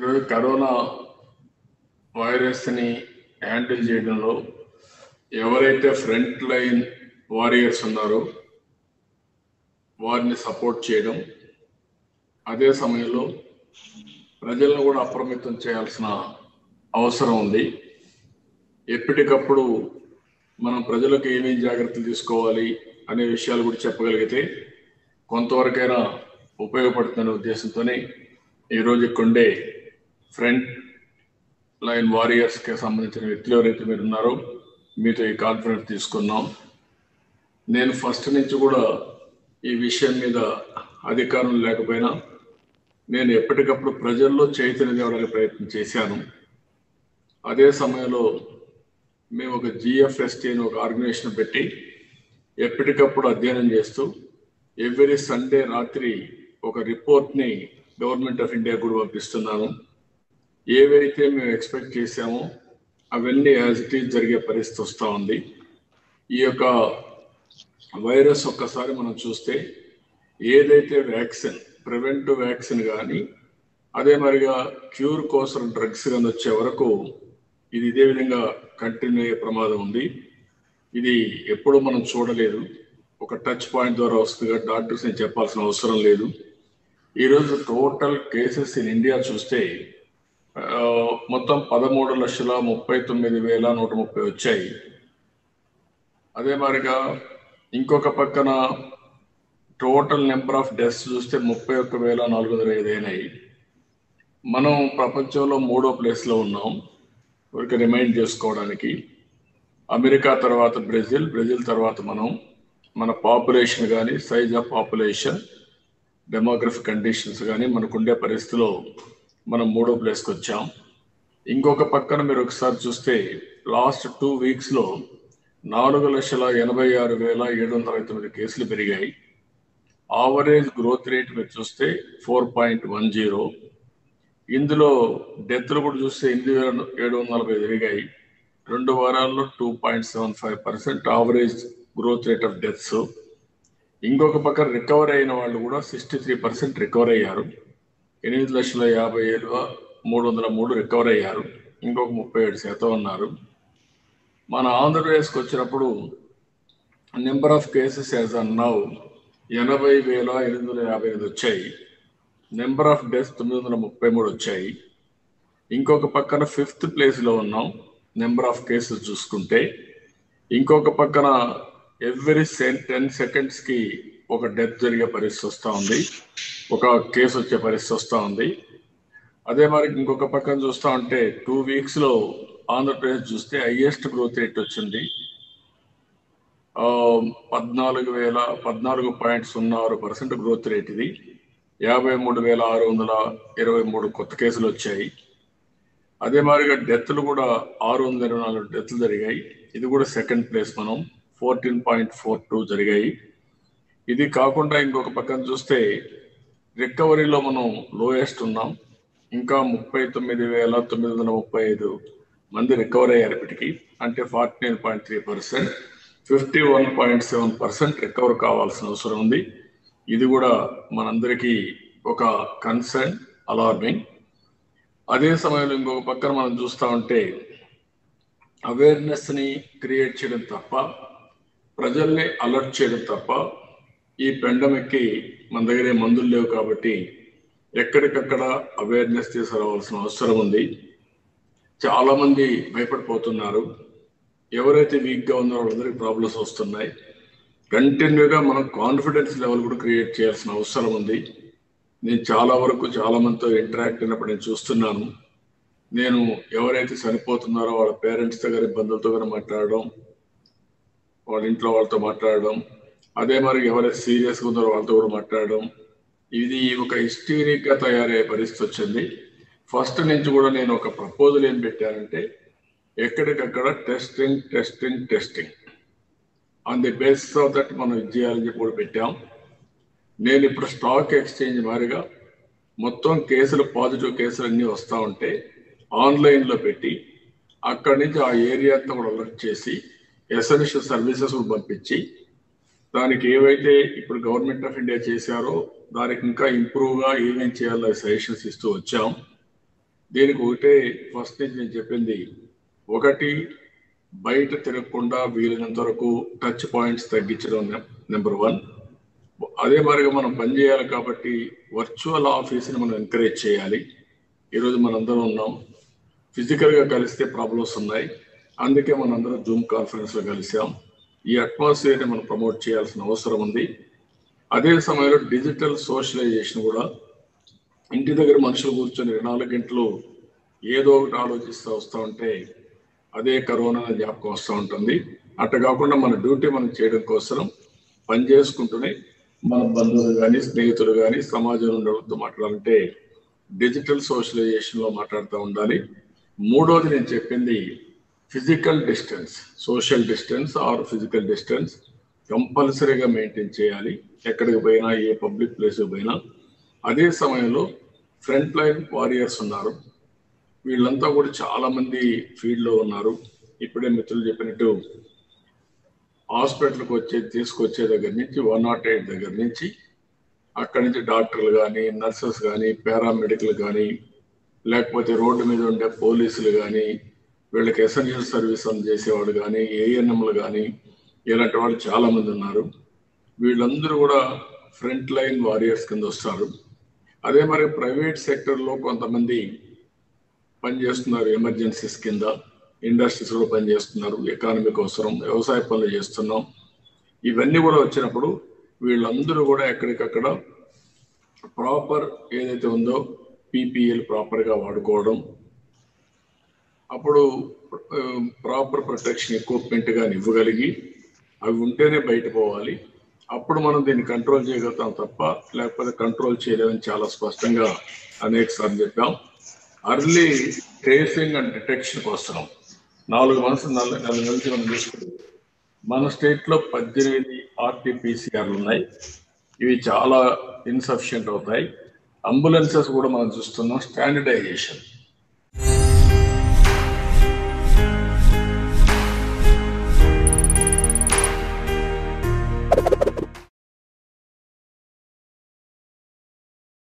ఈరోజు కరోనా వైరస్ని హ్యాండిల్ చేయడంలో ఎవరైతే ఫ్రంట్ లైన్ వారియర్స్ ఉన్నారో వారిని సపోర్ట్ చేయడం అదే సమయంలో ప్రజలను కూడా అప్రమత్తం చేయాల్సిన అవసరం ఉంది ఎప్పటికప్పుడు మనం ప్రజలకు ఏమేం జాగ్రత్తలు తీసుకోవాలి అనే విషయాలు కూడా చెప్పగలిగితే కొంతవరకైనా ఉపయోగపడుతున్న ఉద్దేశంతోనే ఈరోజు ఇక్కడే ఫ్రంట్ లైన్ వారియర్స్కి సంబంధించిన వ్యక్తులు ఎవరైతే మీరు ఉన్నారో మీతో ఈ కాన్ఫరెన్స్ తీసుకున్నాం నేను ఫస్ట్ నుంచి కూడా ఈ విషయం మీద అధికారం లేకపోయినా నేను ఎప్పటికప్పుడు ప్రజల్లో చైతన్యం తేవడానికి ప్రయత్నం చేశాను అదే సమయంలో మేము ఒక జిఎఫ్ఎస్టీ అని ఒక ఆర్గనైజేషన్ పెట్టి ఎప్పటికప్పుడు అధ్యయనం చేస్తూ ఎవ్రీ సండే రాత్రి ఒక రిపోర్ట్ని గవర్నమెంట్ ఆఫ్ ఇండియా కూడా పంపిస్తున్నాను ఏవైతే మేము ఎక్స్పెక్ట్ చేశామో అవన్నీ యాజ్ ఇట్ ఈజ్ జరిగే పరిస్థితి వస్తూ ఉంది ఈ యొక్క వైరస్ ఒక్కసారి మనం చూస్తే ఏదైతే వ్యాక్సిన్ ప్రివెంటివ్ వ్యాక్సిన్ కానీ అదే మరిగా క్యూర్ కోసం డ్రగ్స్ కానీ వచ్చే వరకు ఇది ఇదే విధంగా కంటిన్యూ అయ్యే ప్రమాదం ఉంది ఇది ఎప్పుడు మనం చూడలేదు ఒక టచ్ పాయింట్ ద్వారా వస్తుంది డాక్టర్స్ నేను చెప్పాల్సిన అవసరం లేదు ఈరోజు టోటల్ కేసెస్ ఇన్ ఇండియా చూస్తే ఆ, మొత్తం పదమూడు లక్షల ముప్పై తొమ్మిది వేల నూట ముప్పై వచ్చాయి అదే మరిగా ఇంకొక పక్కన టోటల్ నెంబర్ ఆఫ్ డెత్స్ చూస్తే ముప్పై ఒక్క వేల నాలుగు వందల ఐదు అయినాయి మనం ప్రపంచంలో మూడో ప్లేస్లో ఉన్నాం ఊరికి రిమైండ్ చేసుకోవడానికి అమెరికా తర్వాత బ్రెజిల్ బ్రెజిల్ తర్వాత మనం మన పాపులేషన్ కానీ size of population demographic conditions కానీ మనకుండే పరిస్థితిలో మనం మూడో ప్లేస్కి వచ్చాం ఇంకొక పక్కన మీరు ఒకసారి చూస్తే లాస్ట్ టూ వీక్స్లో నాలుగు లక్షల ఎనభై ఆరు వేల ఏడు వందల అరవై తొమ్మిది కేసులు పెరిగాయి ఆవరేజ్ గ్రోత్ రేట్ మీరు చూస్తే ఫోర్ పాయింట్ వన్ జీరో ఇందులో డెత్లు కూడా చూస్తే ఎనిమిది వేల ఏడు వందల నలభై పెరిగాయి రెండు వారాల్లో two point seven five percent average growth rate of deaths ఇంకొక పక్క రికవర్ అయిన వాళ్ళు కూడా సిక్స్టీ త్రీ పర్సెంట్ రికవర్ అయ్యారు ఎనిమిది లక్షల యాభై ఏడు మూడు వందల మూడు రికవర్ అయ్యారు ఇంకొక ముప్పై ఏడు శాతం ఉన్నారు మన ఆంధ్రప్రదేశ్కి వచ్చినప్పుడు number of cases as on now ఎనభై వేల ఎనిమిది వందల యాభై ఐదు వచ్చాయి నెంబర్ ఆఫ్ డెత్స్ తొమ్మిది వందల ముప్పై మూడు వచ్చాయి ఇంకొక పక్కన ఫిఫ్త్ ప్లేస్లో ఉన్నాం నెంబర్ ఆఫ్ కేసెస్ చూసుకుంటే ఇంకొక పక్కన ఎవ్రీ టెన్ సెకండ్స్కి ఒక డెత్ జరిగే పరిస్థితి వస్తూ ఉంది ఒక కేసు వచ్చే పరిస్థితి వస్తూ ఉంది అదే మరి ఇంకొక పక్కన చూస్తూ ఉంటే టూ వీక్స్లో ఆంధ్రప్రదేశ్ చూస్తే హైయెస్ట్ గ్రోత్ రేట్ వచ్చింది ఆ, పద్నాలుగు వేల పద్నాలుగు పాయింట్ సున్నా ఆరు పర్సెంట్ గ్రోత్ రేట్ ఇది యాభై మూడు వేల ఆరు వందల ఇరవై మూడు కొత్త కేసులు వచ్చాయి అదే మాదిరిగా డెత్లు కూడా ఆరు వందల ఇరవై నాలుగు డెత్లు జరిగాయి ఇది కూడా సెకండ్ ప్లేస్ మనం ఫోర్టీన్ పాయింట్ ఫోర్ టూ జరిగాయి ఇది కాకుండా ఇంకొక పక్కన చూస్తే రికవరీలో మనం లోయెస్ట్ ఉన్నాం ఇంకా ముప్పై తొమ్మిది వేల తొమ్మిది వందల ముప్పై ఐదు మంది రికవర్ అయ్యారు ఇప్పటికి అంటే forty nine point three percent fifty one point seven percent recover కావాల్సిన అవసరం ఉంది ఇది కూడా మనందరికీ ఒక కన్సర్న్ అలార్మింగ్ అదే సమయంలో ఇంకొక పక్కన మనం చూస్తూ ఉంటే అవేర్నెస్ని క్రియేట్ చేయడం తప్ప ప్రజల్ని అలర్ట్ చేయడం తప్ప ఈ పెండమిక్కి మన దగ్గర ఏ మందులు లేవు కాబట్టి ఎక్కడికక్కడ అవేర్నెస్ తీసుకురావాల్సిన అవసరం ఉంది చాలా మంది భయపడిపోతున్నారు ఎవరైతే వీక్గా ఉన్నారో వాళ్ళందరికీ ప్రాబ్లమ్స్ వస్తున్నాయి కంటిన్యూగా మనం కాన్ఫిడెన్స్ లెవెల్ కూడా క్రియేట్ చేయాల్సిన అవసరం ఉంది నేను చాలా వరకు చాలా మందితో ఇంటరాక్ట్ అయినప్పుడు నేను చూస్తున్నాను నేను ఎవరైతే చనిపోతున్నారో వాళ్ళ పేరెంట్స్ దగ్గర బంధువులతో కూడా మాట్లాడడం వాళ్ళ ఇంట్లో వాళ్ళతో మాట్లాడడం అదే మరి ఎవరైతే సీరియస్గా ఉన్నారో వాళ్ళతో కూడా మాట్లాడడం ఇది ఒక హిస్టీరిక్గా తయారయ్యే పరిస్థితి వచ్చింది ఫస్ట్ నుంచి కూడా నేను ఒక ప్రపోజల్ ఏం పెట్టానంటే ఎక్కడికక్కడ testing testing testing on the basis of that మనం ఇది చేయాలని చెప్పి కూడా పెట్టాం నేను ఇప్పుడు స్టాక్ ఎక్స్చేంజ్ మారిగా మొత్తం కేసులు పాజిటివ్ కేసులు అన్నీ వస్తూ ఉంటే ఆన్లైన్లో పెట్టి అక్కడి నుంచి ఆ ఏరియా అంతా కూడా అలర్ట్ చేసి ఎసెన్షియల్ సర్వీసెస్ కూడా పంపించి దానికి ఏవైతే ఇప్పుడు గవర్నమెంట్ ఆఫ్ ఇండియా చేశారో దానికి ఇంకా ఇంప్రూవ్గా ఏమేం చేయాలో సజెషన్స్ ఇస్తూ వచ్చాం దీనికి ఒకటే ఫస్ట్ నుంచి నేను చెప్పింది ఒకటి బయట తిరగకుండా వీలైనంత వరకు టచ్ పాయింట్స్ తగ్గించడం నెంబర్ వన్ అదే మరిగా మనం పనిచేయాలి కాబట్టి వర్చువల్ ఆఫీస్ని మనం ఎంకరేజ్ చేయాలి ఈరోజు మనందరం ఉన్నాం ఫిజికల్గా కలిస్తే ప్రాబ్లమ్స్ ఉన్నాయి అందుకే మనందరం జూమ్ కాన్ఫరెన్స్లో కలిసాం ఈ అట్మాస్ఫియర్ని మనం ప్రమోట్ చేయాల్సిన అవసరం ఉంది అదే సమయంలో డిజిటల్ సోషలైజేషన్ కూడా ఇంటి దగ్గర మనుషులు కూర్చొని ఇరవై నాలుగు గంటలు ఏదో ఒకటి ఆలోచిస్తూ వస్తూ ఉంటే అదే కరోనా జ్ఞాపకం వస్తూ ఉంటుంది అట్ట కాకుండా మన డ్యూటీ మనం చేయడం కోసం పని చేసుకుంటూనే మన బంధువులు కానీ స్నేహితులు కానీ సమాజంలో ఉండడంతో మాట్లాడాలంటే డిజిటల్ సోషలైజేషన్లో మాట్లాడుతూ ఉండాలి మూడోది నేను చెప్పింది physical distance social distance or physical distance కంపల్సరీగా మెయింటైన్ చేయాలి ఎక్కడికి పోయినా ఏ పబ్లిక్ ప్లేస్కి పోయినా అదే సమయంలో ఫ్రంట్ లైన్ వారియర్స్ ఉన్నారు వీళ్ళంతా కూడా చాలా మంది ఫీల్డ్ లో ఉన్నారు ఇప్పుడే మిత్రులు చెప్పినట్టు హాస్పిటల్కి వచ్చే తీసుకొచ్చే దగ్గర నుంచి వన్ నాట్ ఎయిట్ దగ్గర నుంచి అక్కడి నుంచి డాక్టర్లు కానీ నర్సెస్ కానీ పారామెడికల్ కానీ లేకపోతే రోడ్డు మీద ఉండే పోలీసులు కానీ వీళ్ళకి ఎసెన్షియల్ సర్వీస్ చేసేవాడు కానీ ఏఎన్ఎంలు కానీ ఇలాంటి వాళ్ళు చాలా మంది ఉన్నారు వీళ్ళందరూ కూడా ఫ్రంట్ లైన్ వారియర్స్ కింద వస్తారు అదే మరి ప్రైవేట్ సెక్టర్లో కొంతమంది పనిచేస్తున్నారు ఎమర్జెన్సీస్ కింద ఇండస్ట్రీస్ లో పనిచేస్తున్నారు ఎకానమీ కోసం వ్యవసాయ పనులు చేస్తున్నాం ఇవన్నీ కూడా వచ్చినప్పుడు వీళ్ళందరూ కూడా ఎక్కడికక్కడ ప్రాపర్ ఏదైతే ఉందో పీపీఎల్ ప్రాపర్గా వాడుకోవడం అప్పుడు ప్రాపర్ ప్రొటెక్షన్ ఎక్విప్మెంట్ కానీ ఇవ్వగలిగి అవి ఉంటేనే బయట పోవాలి అప్పుడు మనం దీన్ని కంట్రోల్ చేయగలుగుతాం తప్ప లేకపోతే కంట్రోల్ చేయలేమని చాలా స్పష్టంగా అనేక సార్లు చెప్పాం అర్లీ ట్రేసింగ్ అండ్ డిటెక్షన్ కోసం నాలుగు మనసు నాలుగు నెలల నుంచి మనం చూసుకుంటే మన స్టేట్ లో పద్దెనిమిది ఆర్టీపీసీఆర్లు ఉన్నాయి ఇవి చాలా ఇన్సఫిషియంట్ అవుతాయి అంబులెన్సెస్ కూడా మనం చూస్తున్నాం స్టాండర్డైజేషన్